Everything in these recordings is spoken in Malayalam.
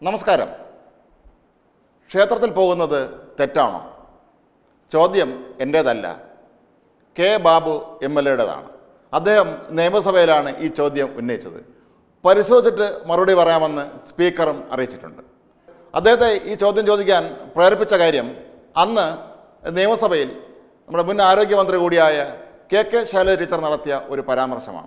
നമസ്കാരം ക്ഷേത്രത്തിൽ പോകുന്നത് തെറ്റാണോ ചോദ്യം എൻ്റേതല്ല കെ ബാബു എം എൽ എയുടേതാണ് അദ്ദേഹം നിയമസഭയിലാണ് ഈ ചോദ്യം ഉന്നയിച്ചത് പരിശോധിച്ചിട്ട് മറുപടി പറയാമെന്ന് സ്പീക്കറും അറിയിച്ചിട്ടുണ്ട് അദ്ദേഹത്തെ ഈ ചോദ്യം ചോദിക്കാൻ പ്രേരിപ്പിച്ച കാര്യം അന്ന് നിയമസഭയിൽ നമ്മുടെ മുൻ ആരോഗ്യമന്ത്രി കൂടിയായ കെ കെ ശൈലജ ടീച്ചർ നടത്തിയ ഒരു പരാമർശമാണ്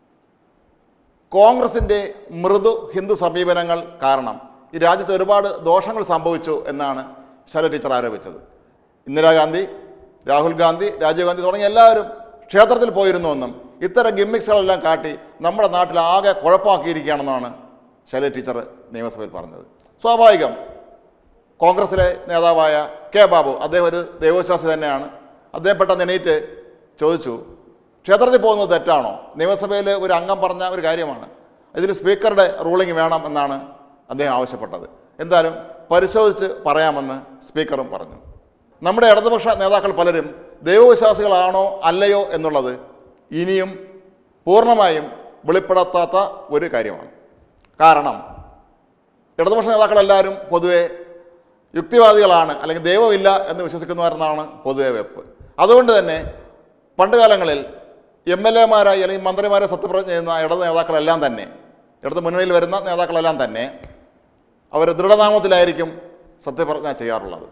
കോൺഗ്രസിൻ്റെ മൃദു ഹിന്ദു സമീപനങ്ങൾ കാരണം ഈ രാജ്യത്ത് ഒരുപാട് ദോഷങ്ങൾ സംഭവിച്ചു എന്നാണ് ശൈലജ ടീച്ചർ ആരോപിച്ചത് ഇന്ദിരാഗാന്ധി രാഹുൽ ഗാന്ധി രാജീവ് ഗാന്ധി തുടങ്ങിയ എല്ലാവരും ക്ഷേത്രത്തിൽ പോയിരുന്നുവെന്നും ഇത്തരം ഗിമ്മിക്സുകളെല്ലാം കാട്ടി നമ്മുടെ നാട്ടിൽ ആകെ കുഴപ്പമാക്കിയിരിക്കുകയാണെന്നാണ് ശൈലജ ടീച്ചർ നിയമസഭയിൽ പറഞ്ഞത് സ്വാഭാവികം കോൺഗ്രസിലെ നേതാവായ കെ ബാബു അദ്ദേഹം ഒരു ദൈവവിശ്വാസി തന്നെയാണ് അദ്ദേഹം പെട്ടെന്ന് എണീറ്റ് ചോദിച്ചു ക്ഷേത്രത്തിൽ പോകുന്നത് തെറ്റാണോ നിയമസഭയിൽ ഒരു അംഗം പറഞ്ഞ ഒരു കാര്യമാണ് ഇതിൽ സ്പീക്കറുടെ റൂളിംഗ് വേണം എന്നാണ് അദ്ദേഹം ആവശ്യപ്പെട്ടത് എന്തായാലും പരിശോധിച്ച് പറയാമെന്ന് സ്പീക്കറും പറഞ്ഞു നമ്മുടെ ഇടതുപക്ഷ നേതാക്കൾ പലരും ദൈവവിശ്വാസികളാണോ അല്ലയോ എന്നുള്ളത് ഇനിയും പൂർണ്ണമായും വെളിപ്പെടുത്താത്ത ഒരു കാര്യമാണ് കാരണം ഇടതുപക്ഷ നേതാക്കളെല്ലാവരും പൊതുവെ യുക്തിവാദികളാണ് അല്ലെങ്കിൽ ദൈവമില്ല എന്ന് വിശ്വസിക്കുന്നവരെന്നാണ് പൊതുവെ വെപ്പ് അതുകൊണ്ട് തന്നെ പണ്ട് കാലങ്ങളിൽ എം എൽ എമാരായി അല്ലെങ്കിൽ മന്ത്രിമാരെ സത്യപ്രതിജ്ഞ ചെയ്യുന്ന ഇടത് നേതാക്കളെല്ലാം തന്നെ ഇടത് മുന്നണിയിൽ വരുന്ന നേതാക്കളെല്ലാം തന്നെ അവർ ദൃഢനാമത്തിലായിരിക്കും സത്യപ്രതിജ്ഞ ചെയ്യാറുള്ളത്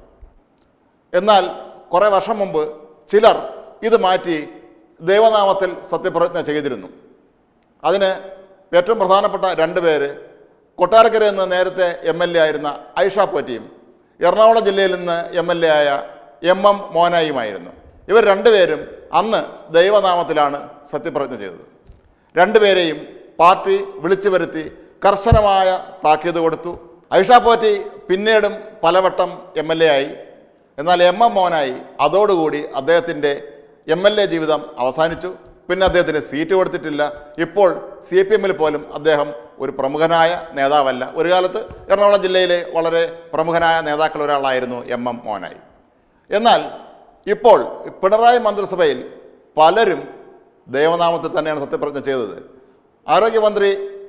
എന്നാൽ കുറേ വർഷം മുമ്പ് ചിലർ ഇത് മാറ്റി ദൈവനാമത്തിൽ സത്യപ്രതിജ്ഞ ചെയ്തിരുന്നു അതിന് ഏറ്റവും പ്രധാനപ്പെട്ട രണ്ട് പേര് കൊട്ടാരക്കരയിൽ നിന്ന് നേരത്തെ എം എൽ എ ആയിരുന്ന ഐഷ പോറ്റിയും എറണാകുളം ജില്ലയിൽ നിന്ന് എം എൽ എ ആയ എം എം മോനായുമായിരുന്നു ഇവർ രണ്ടുപേരും അന്ന് ദൈവനാമത്തിലാണ് സത്യപ്രതിജ്ഞ ചെയ്തത് രണ്ടുപേരെയും പാർട്ടി വിളിച്ചു വരുത്തി കർശനമായ താക്കീത് കൊടുത്തു ഐഷ പോറ്റി പിന്നീടും പലവട്ടം എം എൽ എ ആയി എന്നാൽ എം എം മോനായി അതോടുകൂടി അദ്ദേഹത്തിൻ്റെ എം എൽ എ ജീവിതം അവസാനിച്ചു പിന്നെ അദ്ദേഹത്തിന് സീറ്റ് കൊടുത്തിട്ടില്ല ഇപ്പോൾ സി പി എമ്മിൽ പോലും അദ്ദേഹം ഒരു പ്രമുഖനായ നേതാവല്ല ഒരു കാലത്ത് എറണാകുളം ജില്ലയിലെ വളരെ പ്രമുഖനായ നേതാക്കൾ ഒരാളായിരുന്നു എം എം മോനായി എന്നാൽ ഇപ്പോൾ പിണറായി മന്ത്രിസഭയിൽ പലരും ദൈവനാമത്തിൽ തന്നെയാണ് സത്യപ്രതിജ്ഞ ചെയ്തത് ആരോഗ്യമന്ത്രി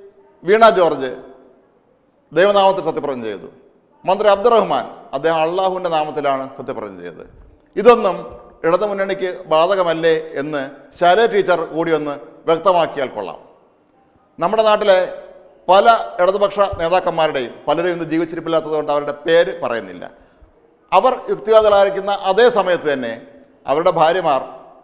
വീണ ജോർജ് ദൈവനാമത്തിൽ സത്യപ്രതിജ്ഞ ചെയ്തു മന്ത്രി അബ്ദുറഹ്മാൻ അദ്ദേഹം അള്ളാഹുവിൻ്റെ നാമത്തിലാണ് സത്യപ്രതിജ്ഞ ചെയ്തത് ഇതൊന്നും ഇടതുമുന്നണിക്ക് ബാധകമല്ലേ എന്ന് ശൈലജ ടീച്ചർ കൂടി ഒന്ന് വ്യക്തമാക്കിയാൽ കൊള്ളാം നമ്മുടെ നാട്ടിലെ പല ഇടതുപക്ഷ നേതാക്കന്മാരുടെയും പലരും ഇന്ന് ജീവിച്ചിരിപ്പില്ലാത്തതുകൊണ്ട് അവരുടെ പേര് പറയുന്നില്ല അവർ യുക്തിവാദികളായിരിക്കുന്ന അതേ സമയത്ത് തന്നെ അവരുടെ ഭാര്യമാർ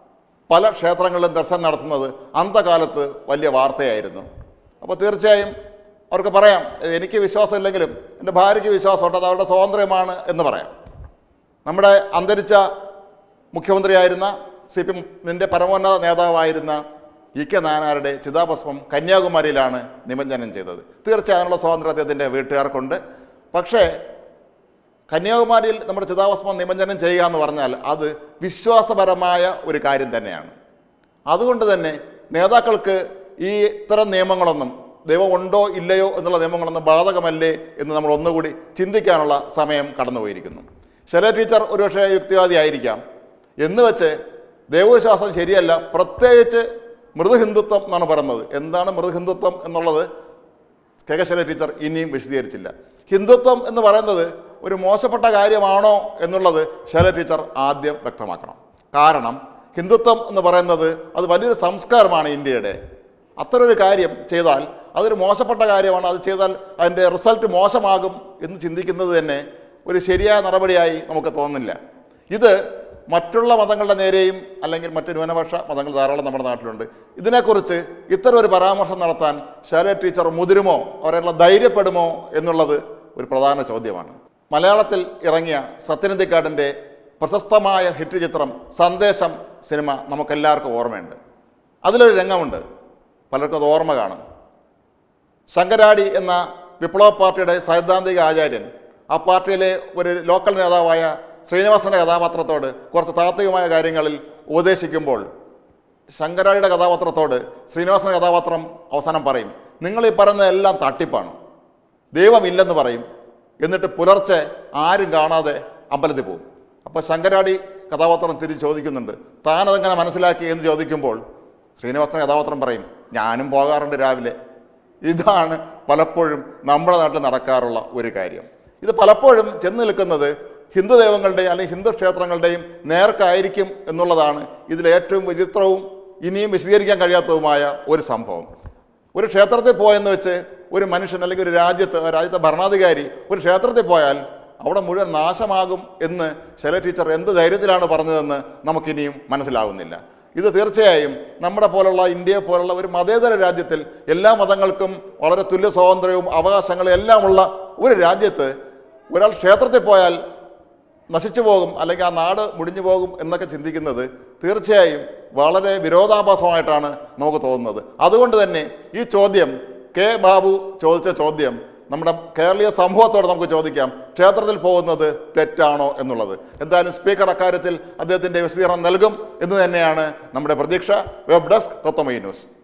പല ക്ഷേത്രങ്ങളിലും ദർശനം നടത്തുന്നത് അന്തകാലത്ത് വലിയ വാർത്തയായിരുന്നു അപ്പോൾ തീർച്ചയായും അവർക്ക് പറയാം എനിക്ക് വിശ്വാസമില്ലെങ്കിലും എൻ്റെ ഭാര്യയ്ക്ക് വിശ്വാസമുണ്ട് അത് അവരുടെ സ്വാതന്ത്ര്യമാണ് എന്ന് പറയാം നമ്മുടെ അന്തരിച്ച മുഖ്യമന്ത്രിയായിരുന്ന സി പി എമ്മിൻ്റെ പരമോന്നത നേതാവായിരുന്ന ഇ കെ നായനാരുടെ ചിതാഭസ്മം കന്യാകുമാരിയിലാണ് നിമഞ്ജനം ചെയ്തത് തീർച്ചയായും അതിനുള്ള സ്വാതന്ത്ര്യം അദ്ദേഹത്തിൻ്റെ വീട്ടുകാർക്കുണ്ട് പക്ഷേ കന്യാകുമാരിയിൽ നമ്മുടെ ചിതാഭസ്മം നിമഞ്ജനം ചെയ്യുക എന്ന് പറഞ്ഞാൽ അത് വിശ്വാസപരമായ ഒരു കാര്യം തന്നെയാണ് അതുകൊണ്ട് തന്നെ നേതാക്കൾക്ക് ഈ ഇത്തരം നിയമങ്ങളൊന്നും ദൈവം ഉണ്ടോ ഇല്ലയോ എന്നുള്ള നിയമങ്ങളൊന്നും ബാധകമല്ലേ എന്ന് നമ്മൾ ഒന്നുകൂടി ചിന്തിക്കാനുള്ള സമയം കടന്നുപോയിരിക്കുന്നു ശൈല ടീച്ചർ ഒരുപക്ഷെ യുക്തിവാദിയായിരിക്കാം എന്ന് വെച്ച് ദൈവവിശ്വാസം ശരിയല്ല പ്രത്യേകിച്ച് മൃദുഹിന്ദുത്വം എന്നാണ് പറയുന്നത് എന്താണ് മൃദുഹിന്ദുത്വം എന്നുള്ളത് കെ കെ ശൈല ടീച്ചർ ഇനിയും വിശദീകരിച്ചില്ല ഹിന്ദുത്വം എന്ന് പറയുന്നത് ഒരു മോശപ്പെട്ട കാര്യമാണോ എന്നുള്ളത് ശൈല ടീച്ചർ ആദ്യം വ്യക്തമാക്കണം കാരണം ഹിന്ദുത്വം എന്ന് പറയുന്നത് അത് വലിയൊരു സംസ്കാരമാണ് ഇന്ത്യയുടെ അത്തരൊരു കാര്യം ചെയ്താൽ അതൊരു മോശപ്പെട്ട കാര്യമാണ് അത് ചെയ്താൽ അതിൻ്റെ റിസൾട്ട് മോശമാകും എന്ന് ചിന്തിക്കുന്നത് തന്നെ ഒരു ശരിയായ നടപടിയായി നമുക്ക് തോന്നുന്നില്ല ഇത് മറ്റുള്ള മതങ്ങളുടെ നേരെയും അല്ലെങ്കിൽ മറ്റ് ന്യൂനപക്ഷ മതങ്ങൾ ധാരാളം നമ്മുടെ നാട്ടിലുണ്ട് ഇതിനെക്കുറിച്ച് ഇത്തരം ഒരു പരാമർശം നടത്താൻ ശൈല ടീച്ചർ മുതിരുമോ അവരെല്ലാം ധൈര്യപ്പെടുമോ എന്നുള്ളത് ഒരു പ്രധാന ചോദ്യമാണ് മലയാളത്തിൽ ഇറങ്ങിയ സത്യനന്ദിക്കാടിൻ്റെ പ്രശസ്തമായ ഹിറ്റ് ചിത്രം സന്ദേശം സിനിമ നമുക്കെല്ലാവർക്കും ഓർമ്മയുണ്ട് അതിലൊരു രംഗമുണ്ട് പലർക്കും അത് ഓർമ്മ കാണും ശങ്കരാടി എന്ന വിപ്ലവ പാർട്ടിയുടെ സൈദ്ധാന്തിക ആചാര്യൻ ആ പാർട്ടിയിലെ ഒരു ലോക്കൽ നേതാവായ ശ്രീനിവാസന്റെ കഥാപാത്രത്തോട് കുറച്ച് താത്വികമായ കാര്യങ്ങളിൽ ഉപദേശിക്കുമ്പോൾ ശങ്കരാടിയുടെ കഥാപാത്രത്തോട് ശ്രീനിവാസന്റെ കഥാപാത്രം അവസാനം പറയും നിങ്ങൾ ഈ പറയുന്ന എല്ലാം തട്ടിപ്പാണ് ദൈവമില്ലെന്ന് പറയും എന്നിട്ട് പുലർച്ചെ ആരും കാണാതെ അമ്പലത്തിൽ പോകും അപ്പോൾ ശങ്കരാടി കഥാപാത്രം തിരിച്ച് ചോദിക്കുന്നുണ്ട് താനതെങ്ങനെ മനസ്സിലാക്കി എന്ന് ചോദിക്കുമ്പോൾ ശ്രീനിവാസൻ കഥാപാത്രം പറയും ഞാനും പോകാറുണ്ട് രാവിലെ ഇതാണ് പലപ്പോഴും നമ്മുടെ നാട്ടിൽ നടക്കാറുള്ള ഒരു കാര്യം ഇത് പലപ്പോഴും ചെന്ന് നിൽക്കുന്നത് ഹിന്ദു ദൈവങ്ങളുടെയും അല്ലെങ്കിൽ ഹിന്ദു ക്ഷേത്രങ്ങളുടെയും നേർക്കായിരിക്കും എന്നുള്ളതാണ് ഇതിലെ ഏറ്റവും വിചിത്രവും ഇനിയും വിശദീകരിക്കാൻ കഴിയാത്തതുമായ ഒരു സംഭവം ഒരു ക്ഷേത്രത്തിൽ പോയെന്ന് വെച്ച് ഒരു മനുഷ്യൻ അല്ലെങ്കിൽ ഒരു രാജ്യത്ത് ആ രാജ്യത്തെ ഭരണാധികാരി ഒരു ക്ഷേത്രത്തിൽ പോയാൽ അവിടെ മുഴുവൻ നാശമാകും എന്ന് ശൈല ടീച്ചർ എന്ത് ധൈര്യത്തിലാണ് പറഞ്ഞതെന്ന് നമുക്കിനിയും മനസ്സിലാകുന്നില്ല ഇത് തീർച്ചയായും നമ്മുടെ പോലുള്ള ഇന്ത്യയെ പോലുള്ള ഒരു മതേതര രാജ്യത്തിൽ എല്ലാ മതങ്ങൾക്കും വളരെ തുല്യ സ്വാതന്ത്ര്യവും അവകാശങ്ങളും എല്ലാമുള്ള ഒരു രാജ്യത്ത് ഒരാൾ ക്ഷേത്രത്തിൽ പോയാൽ നശിച്ചു പോകും അല്ലെങ്കിൽ ആ നാട് മുടിഞ്ഞു പോകും എന്നൊക്കെ ചിന്തിക്കുന്നത് തീർച്ചയായും വളരെ വിരോധാഭാസമായിട്ടാണ് നമുക്ക് തോന്നുന്നത് അതുകൊണ്ട് തന്നെ ഈ ചോദ്യം കെ ബാബു ചോദിച്ച ചോദ്യം നമ്മുടെ കേരളീയ സമൂഹത്തോട് നമുക്ക് ചോദിക്കാം ക്ഷേത്രത്തിൽ പോകുന്നത് തെറ്റാണോ എന്നുള്ളത് എന്തായാലും സ്പീക്കർ അക്കാര്യത്തിൽ അദ്ദേഹത്തിൻ്റെ വിശദീകരണം നൽകും എന്ന് തന്നെയാണ് നമ്മുടെ പ്രതീക്ഷ വെബ് ഡെസ്ക് കൊത്തമൈ ന്യൂസ്